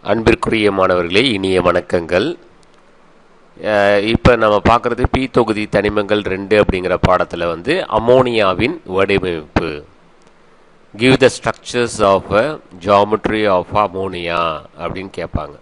அன்பிற்குரிய மாணவர்களே இனிய வணக்கங்கள் இப்போ நம்ம பார்க்குறது பி தொகுதி தனிமங்கள் ரெண்டு அப்படிங்கிற பாடத்தில் வந்து அமோனியாவின் வடிவமைப்பு give the structures of a geometry of ammonia அப்படின்னு கேட்பாங்க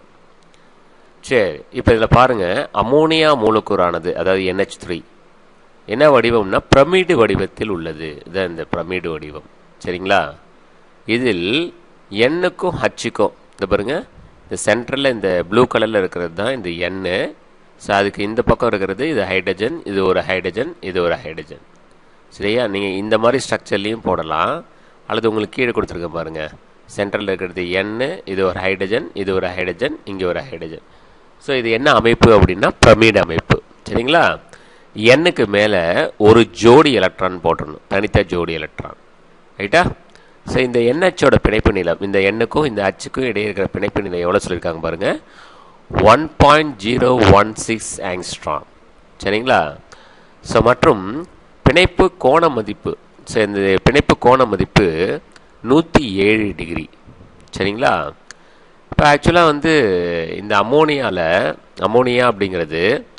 சரி இப்போ இதில் பாருங்கள் அமோனியா மூலக்கூறானது அதாவது NH3 த்ரீ என்ன வடிவம்னா பிரமிடு வடிவத்தில் உள்ளது இதான் இந்த பிரமிடு வடிவம் சரிங்களா இதில் எண்ணுக்கும் ஹச்சுக்கும் இந்த பாருங்க இந்த சென்டரில் இந்த ப்ளூ கலரில் இருக்கிறது தான் இந்த எண்ணு ஸோ அதுக்கு இந்த பக்கம் இருக்கிறது இது ஹைட்ரஜன் இது ஒரு ஹைட்ரஜன் இது ஒரு ஹைட்ரஜன் சரியா நீங்கள் இந்த மாதிரி ஸ்ட்ரக்சர்லேயும் போடலாம் அல்லது உங்களுக்கு கீழே கொடுத்துருக்க பாருங்க சென்டரில் இருக்கிறது எண்ணு இது ஒரு ஹைட்ரஜன் இது ஒரு ஹைட்ரஜன் இங்கே ஒரு ஹைட்ரஜன் ஸோ இது என்ன அமைப்பு அப்படின்னா பிரமிடு அமைப்பு சரிங்களா எண்ணுக்கு மேலே ஒரு ஜோடி எலக்ட்ரான் போட்டுடணும் தனித்த ஜோடி எலக்ட்ரான் ரைட்டா ஸோ இந்த என்ஹெச்சோட பிணைப்பு நிலம் இந்த எண்ணுக்கும் இந்த அச்சுக்கும் இடையே இருக்கிற பிணைப்பு நிலை எவ்வளோ சொல்லியிருக்காங்க பாருங்க one point zero one six angstrom சரிங்களா ஸோ மற்றும் பிணைப்பு கோண மதிப்பு ஸோ இந்த பிணைப்பு கோண மதிப்பு நூற்றி ஏழு டிகிரி சரிங்களா இப்போ ஆக்சுவலாக வந்து இந்த அமோனியாவில் அமோனியா அப்படிங்கிறது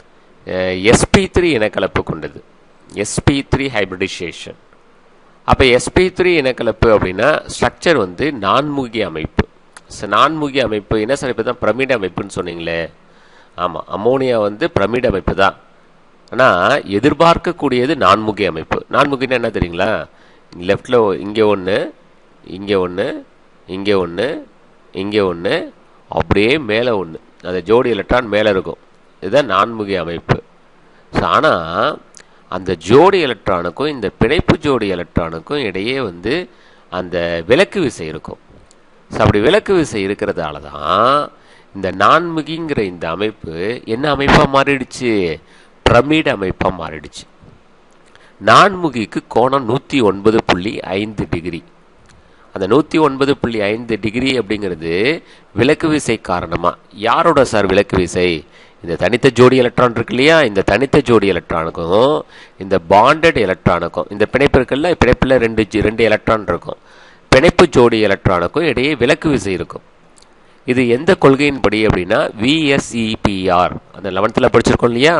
எஸ்பி த்ரீ இனக்கலப்பு கொண்டது எஸ்பி த்ரீ ஹைபிரிடைசேஷன் அப்போ எஸ்பி த்ரீ இனக்கலப்பு அப்படின்னா ஸ்ட்ரக்சர் வந்து நான்முகி அமைப்பு ஸோ நான்முகி அமைப்பு என்ன சார் இப்போ தான் பிரமிட் அமைப்புன்னு சொன்னீங்களே ஆமாம் அமோனியா வந்து பிரமிட் அமைப்பு தான் ஆனால் எதிர்பார்க்கக்கூடியது நான்முகி அமைப்பு நான்முகின்னா என்ன தெரியுங்களா லெஃப்டில் இங்கே ஒன்று இங்கே ஒன்று இங்கே ஒன்று இங்கே ஒன்று அப்படியே மேலே ஒன்று அந்த ஜோடி எலக்ட்ரான் மேலே இருக்கும் இதுதான் நான்முகி அமைப்பு ஸோ ஆனால் அந்த ஜோடி எலக்ட்ரானுக்கும் இந்த பிணைப்பு ஜோடி எலக்ட்ரானுக்கும் இடையே வந்து அந்த விலக்கு விசை இருக்கும் ஸோ அப்படி விலக்கு விசை இருக்கிறதால தான் இந்த நான்முகிங்கிற இந்த அமைப்பு என்ன அமைப்பாக மாறிடுச்சு பிரமிட் அமைப்பாக மாறிடுச்சு நான்முகிக்கு கோணம் நூற்றி ஒன்பது புள்ளி ஐந்து டிகிரி அந்த நூற்றி ஒன்பது புள்ளி ஐந்து டிகிரி அப்படிங்கிறது விலக்கு விசை காரணமாக யாரோட சார் விலக்கு விசை இந்த தனித்த ஜோடி எலக்ட்ரான் இருக்கு இல்லையா இந்த தனித்த ஜோடி எலக்ட்ரானுக்கும் இந்த பாண்டட் எலக்ட்ரானுக்கும் இந்த பிணைப்பு இருக்குல்ல பிணைப்பில் ரெண்டு ஜி- ரெண்டு எலக்ட்ரான் இருக்கும் பிணைப்பு ஜோடி எலக்ட்ரானுக்கும் இடையே விலக்கு விசை இருக்கும் இது எந்த கொள்கையின்படி அப்படின்னா விஎஸ்இபிஆர் அந்த லெவன்த்தில் படிச்சிருக்கோம் இல்லையா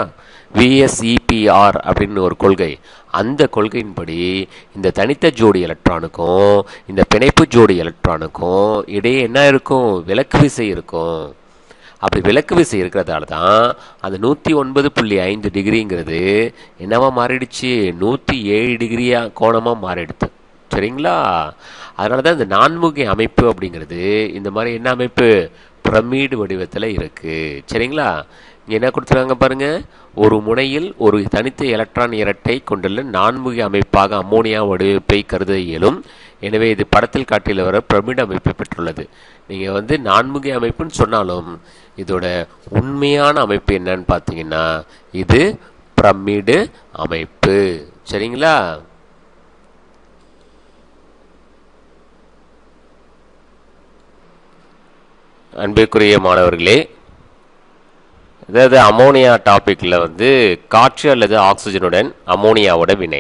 விஎஸ்இபிஆர் அப்படின்னு ஒரு கொள்கை அந்த கொள்கையின்படி இந்த தனித்த ஜோடி எலக்ட்ரானுக்கும் இந்த பிணைப்பு ஜோடி எலக்ட்ரானுக்கும் இடையே என்ன இருக்கும் விலக்கு விசை இருக்கும் அப்படி விலக்கு விசை இருக்கிறதால தான் அந்த நூற்றி ஒன்பது புள்ளி ஐந்து டிகிரிங்கிறது என்னவா மாறிடுச்சு நூற்றி ஏழு டிகிரியா கோணமாக மாறிடுது சரிங்களா அதனால தான் இந்த நான்முகி அமைப்பு அப்படிங்கிறது இந்த மாதிரி என்ன அமைப்பு பிரமிடு வடிவத்தில் இருக்கு சரிங்களா இங்க என்ன கொடுத்துருக்காங்க பாருங்க ஒரு முனையில் ஒரு தனித்த எலக்ட்ரான் இரட்டை கொண்டுள்ள நான்முகி அமைப்பாக அம்மோனியா வடிவமைப்பை கருத இயலும் எனவே இது படத்தில் காட்டியில் வர பிரமிடு அமைப்பை பெற்றுள்ளது நீங்க வந்து நான்முகி அமைப்புன்னு சொன்னாலும் இதோட உண்மையான அமைப்பு என்னன்னு பார்த்தீங்கன்னா இது பிரமிடு அமைப்பு சரிங்களா அன்பிற்குரிய மாணவர்களே அதாவது அமோனியா டாபிக்ல வந்து காற்று அல்லது ஆக்சிஜனுடன் அமோனியாவோட வினை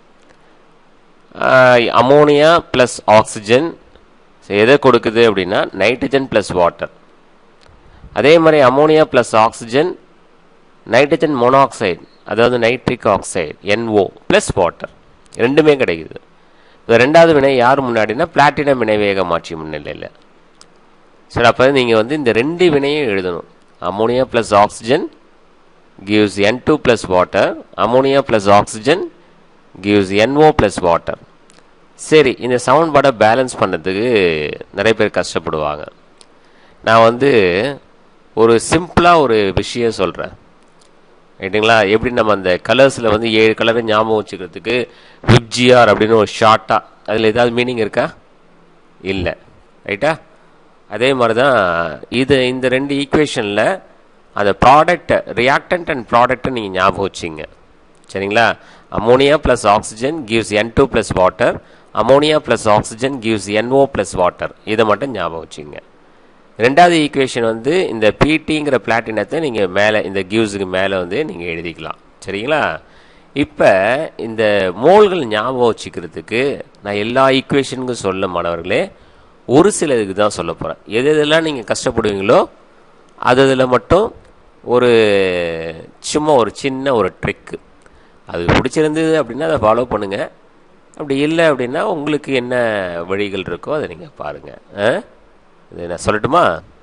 ஆஹ் அமோனியா ப்ளஸ் ஆக்சிஜன் எதை கொடுக்குது அப்படின்னா நைட்ரஜன் ப்ளஸ் வாட்டர் அதே மாதிரி ammonia plus oxygen nitrogen monoxide அதாவது nitric oxide NO plus water ரெண்டுமே கிடைக்குது இந்த ரெண்டாவது வினை யார் முன்னாடினா பிளாட்டினம் வினை வேக மாற்றி முன்னிலையில் சரி அப்போ நீங்கள் வந்து இந்த ரெண்டு வினையும் எழுதணும் ammonia plus oxygen gives N two plus water ammonia plus oxygen gives NO plus water சரி இந்த சமன்பாடை பேலன்ஸ் பண்ணுறதுக்கு நிறைய பேர் கஷ்டப்படுவாங்க நான் வந்து ஒரு சிம்பிளாக ஒரு விஷயம் சொல்கிறேன் ரைட்டுங்களா எப்படி நம்ம அந்த கலர்ஸில் வந்து ஏழு கலரை ஞாபகம் வச்சுக்கிறதுக்கு விப்ஜிஆர் அப்படின்னு ஒரு ஷார்ட்டாக அதில் ஏதாவது மீனிங் இருக்கா இல்லை ரைட்டா அதே மாதிரி தான் இது இந்த ரெண்டு ஈக்குவேஷனில் அந்த ப்ராடக்டை ரியாக்டன்ட் அண்ட் ப்ராடக்ட்டை நீங்கள் ஞாபகம் வச்சிங்க சரிங்களா ammonia plus oxygen gives N two plus water ammonia plus oxygen gives NO plus water இதை மட்டும் ஞாபகம் வச்சிங்க ரெண்டாவது ஈக்குவேஷன் வந்து இந்த பிடிங்கிற பிளாட்டினத்தை நீங்கள் மேலே இந்த கிவ்ஸுக்கு மேலே வந்து நீங்கள் எழுதிக்கலாம் சரிங்களா இப்போ இந்த மோல்கள் ஞாபகம் வச்சுக்கிறதுக்கு நான் எல்லா ஈக்குவேஷனுக்கும் சொல்ல மாணவர்களே ஒரு சில இதுக்கு தான் சொல்ல போகிறேன் எது எதெல்லாம் நீங்கள் கஷ்டப்படுவீங்களோ அது இதில் மட்டும் ஒரு சும்மா ஒரு சின்ன ஒரு ட்ரிக்கு அது பிடிச்சிருந்தது அப்படின்னா அதை ஃபாலோ பண்ணுங்கள் அப்படி இல்லை அப்படின்னா உங்களுக்கு என்ன வழிகள் இருக்கோ அதை நீங்கள் பாருங்கள் ஆ இது நான் சொல்லட்டுமா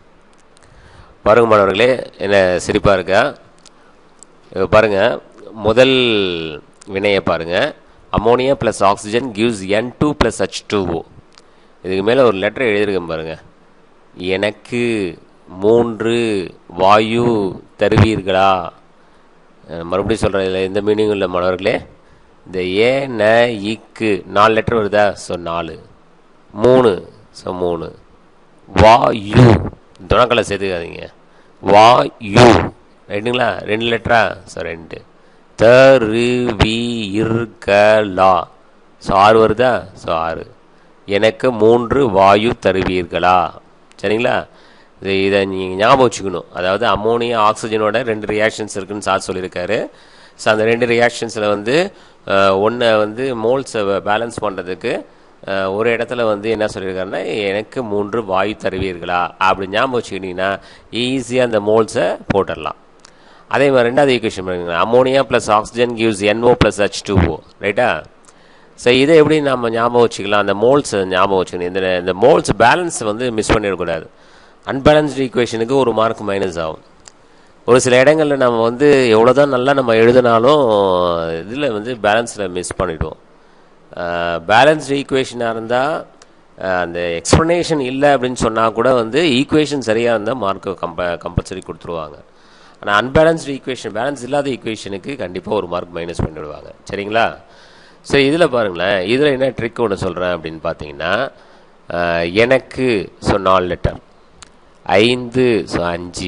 பாருங்க மாணவர்களே என்ன சிரிப்பாக இருக்கா இப்போ பாருங்க முதல் வினையை பாருங்க ammonia plus oxygen gives N two plus H two O இதுக்கு மேலே ஒரு லெட்டர் எழுதியிருக்கேன் பாருங்க எனக்கு மூன்று வாயு தருவீர்களா அஹ் மறுபடியும் சொல்கிறேன் இதில் எந்த மீனிங்கும் இல்லை மாணவர்களே இந்த ஏ ந இக்கு நாலு லெட்டர் வருதா ஸோ நாலு மூணு ஸோ மூணு வா யு துணக்கலை சேர்த்துக்காதீங்க வா யு ரைட்டுங்களா ரெண்டு லெட்டரா ஸோ ரெண்டு தரு வி இருக்கலா ஸோ ஆறு வருதா ஸோ ஆறு எனக்கு மூன்று வாயு தருவீர்களா சரிங்களா இது இதை நீங்கள் ஞாபகம் வச்சுக்கணும் அதாவது அமோனியா ஆக்சிஜனோட ரெண்டு ரியாக்ஷன்ஸ் இருக்குன்னு சார் சொல்லியிருக்காரு ஸோ அந்த ரெண்டு ரியாக்ஷன்ஸில் வந்து ஒன்றை வந்து மோல்ஸை பேலன்ஸ் பண்ணுறதுக்கு ஒரு இடத்துல வந்து என்ன சொல்லியிருக்காருன்னா எனக்கு மூன்று வாயு தருவீர்களா அப்படி ஞாபகம் வச்சுக்கிட்டிங்கன்னா ஈஸியாக அந்த மோல்ஸை போட்டுடலாம் அதே மாதிரி ரெண்டாவது ஈக்குவேஷன் பண்ணுங்க ammonia plus oxygen gives NO plus H two O ரைட்டா ஸோ இதை எப்படி நம்ம ஞாபகம் வச்சுக்கலாம் அந்த மோல்ஸ் ஞாபகம் வச்சுக்கணும் இந்த இந்த மோல்ஸ் பேலன்ஸ் வந்து மிஸ் பண்ணிடக்கூடாது அன்பேலன்ஸ்டு ஈக்குவேஷனுக்கு ஒரு மார்க் மைனஸ் ஆகும் ஒரு சில இடங்களில் நம்ம வந்து எவ்வளோதான் நல்லா நம்ம எழுதினாலும் இதில் வந்து பேலன்ஸில் மிஸ் பண்ணிடுவோம் பேலன்ஸ்டு ஈக்குவேஷனாக இருந்தால் அந்த எக்ஸ்ப்ளனேஷன் இல்லை அப்படின்னு சொன்னால் கூட வந்து ஈக்குவேஷன் சரியாக இருந்தால் மார்க்கு கம்ப கம்பல்சரி கொடுத்துருவாங்க ஆனால் அன்பேலன்ஸ்டு ஈக்குவேஷன் பேலன்ஸ் இல்லாத ஈக்குவேஷனுக்கு கண்டிப்பாக ஒரு மார்க் மைனஸ் பண்ணிவிடுவாங்க சரிங்களா சரி இதில் பாருங்களேன் இதில் என்ன ட்ரிக் ஒன்று சொல்கிறேன் அப்படின்னு பார்த்தீங்கன்னா அஹ், எனக்கு ஸோ நாலு லெட்டர் ஐந்து ஸோ அஞ்சு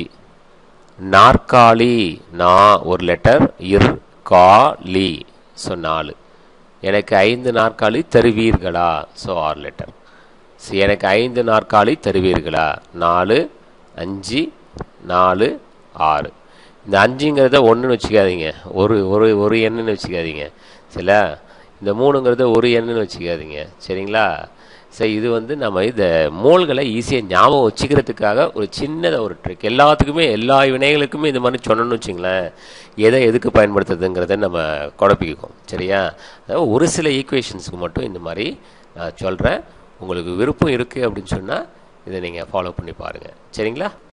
நாற்காலி நான் ஒரு லெட்டர் இர் கா லி ஸோ நாலு எனக்கு ஐந்து நாற்காலி தருவீர்களா ஸோ ஆறு லெட்டர் ஸோ எனக்கு ஐந்து நாற்காலி தருவீர்களா நாலு அஞ்சு நாலு ஆறு இந்த அஞ்சுங்கிறத ஒன்றுன்னு வச்சுக்காதீங்க ஒரு ஒரு ஒரு எண்ணுன்னு வச்சுக்காதீங்க சரிங்களா இந்த மூணுங்கிறத ஒரு எண்ணுன்னு வச்சுக்காதீங்க சரிங்களா சரி இது வந்து நம்ம இந்த மோல்களை ஈஸியாக ஞாபகம் வச்சுக்கிறதுக்காக ஒரு சின்னதாக ஒரு ட்ரிக் எல்லாத்துக்குமே எல்லா வினைகளுக்குமே இந்த மாதிரி சொன்னோன்னு வச்சுங்களேன் எதை எதுக்கு பயன்படுத்துறதுங்கிறத நம்ம குழப்பிக்குவோம் சரியா அதாவது ஒரு சில ஈக்குவேஷன்ஸுக்கு மட்டும் இந்த மாதிரி நான் சொல்கிறேன் உங்களுக்கு விருப்பம் இருக்குது அப்படின்னு சொன்னால் இதை நீங்கள் ஃபாலோ பண்ணி பாருங்கள் சரிங்களா